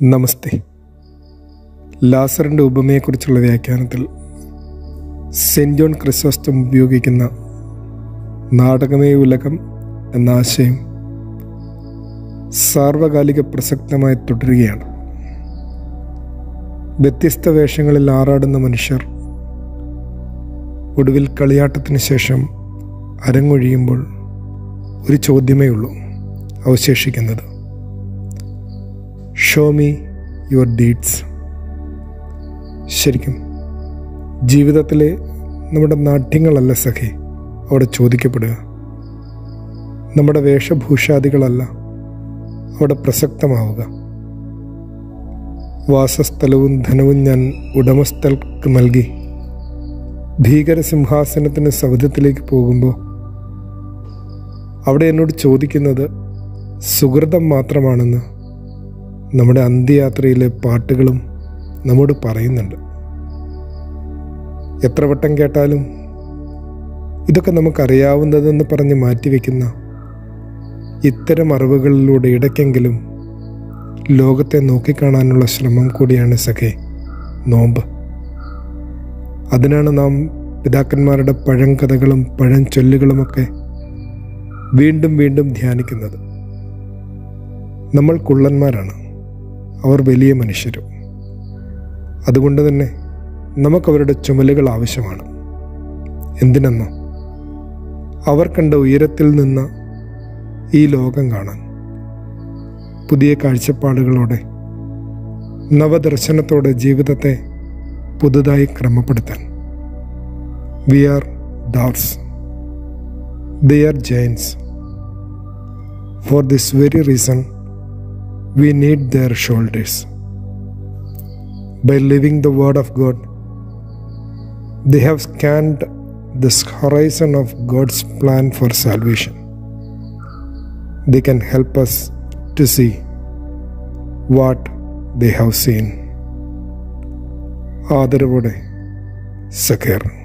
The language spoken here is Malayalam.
നമസ്തേ ലാസറിൻ്റെ ഉപമയെക്കുറിച്ചുള്ള വ്യാഖ്യാനത്തിൽ സെൻറ് ജോൺ ക്രിസോസ്റ്റം ഉപയോഗിക്കുന്ന നാടകമേ ഉലകം എന്ന ആശയം സാർവകാലിക പ്രസക്തമായി തുടരുകയാണ് വ്യത്യസ്ത വേഷങ്ങളിൽ ആറാടുന്ന മനുഷ്യർ ഒടുവിൽ കളിയാട്ടത്തിന് ശേഷം അരങ്ങൊഴിയുമ്പോൾ ഒരു ചോദ്യമേ ഉള്ളൂ അവശേഷിക്കുന്നത് ഷോ മീ യുവർ ഡീഡ്സ് ശരിക്കും ജീവിതത്തിലെ നമ്മുടെ നാട്യങ്ങളല്ല സഖി അവിടെ ചോദിക്കപ്പെടുക നമ്മുടെ വേഷഭൂഷാദികളല്ല അവിടെ പ്രസക്തമാവുക വാസസ്ഥലവും ധനവും ഞാൻ ഉടമസ്ഥർക്ക് നൽകി ഭീകരസിംഹാസനത്തിന് സൗധത്തിലേക്ക് പോകുമ്പോൾ അവിടെ എന്നോട് ചോദിക്കുന്നത് സുഹൃതം മാത്രമാണെന്ന് നമ്മുടെ അന്ത്യയാത്രയിലെ പാട്ടുകളും നമ്മോട് പറയുന്നുണ്ട് എത്ര വട്ടം കേട്ടാലും ഇതൊക്കെ നമുക്കറിയാവുന്നതെന്ന് പറഞ്ഞ് മാറ്റിവെക്കുന്ന ഇത്തരം അറിവുകളിലൂടെ ഇടയ്ക്കെങ്കിലും ലോകത്തെ നോക്കിക്കാണാനുള്ള ശ്രമം കൂടിയാണ് സഖേ നോമ്പ് അതിനാണ് നാം പിതാക്കന്മാരുടെ പഴങ്കഥകളും പഴഞ്ചൊല്ലുകളുമൊക്കെ വീണ്ടും വീണ്ടും ധ്യാനിക്കുന്നത് നമ്മൾ കുള്ളന്മാരാണ് അവർ വലിയ മനുഷ്യരും അതുകൊണ്ട് തന്നെ നമുക്കവരുടെ ചുമലുകൾ ആവശ്യമാണ് എന്തിനെന്നോ അവർ കണ്ട ഉയരത്തിൽ നിന്ന് ഈ ലോകം കാണാൻ പുതിയ കാഴ്ചപ്പാടുകളോടെ നവദർശനത്തോടെ ജീവിതത്തെ പുതുതായി ക്രമപ്പെടുത്താൻ we are dwarfs they are giants for this very reason we need their shoulders. By living the Word of God, they have scanned this horizon of God's plan for salvation. They can help us to see what they have seen. ആദരവോടെ സഖേർ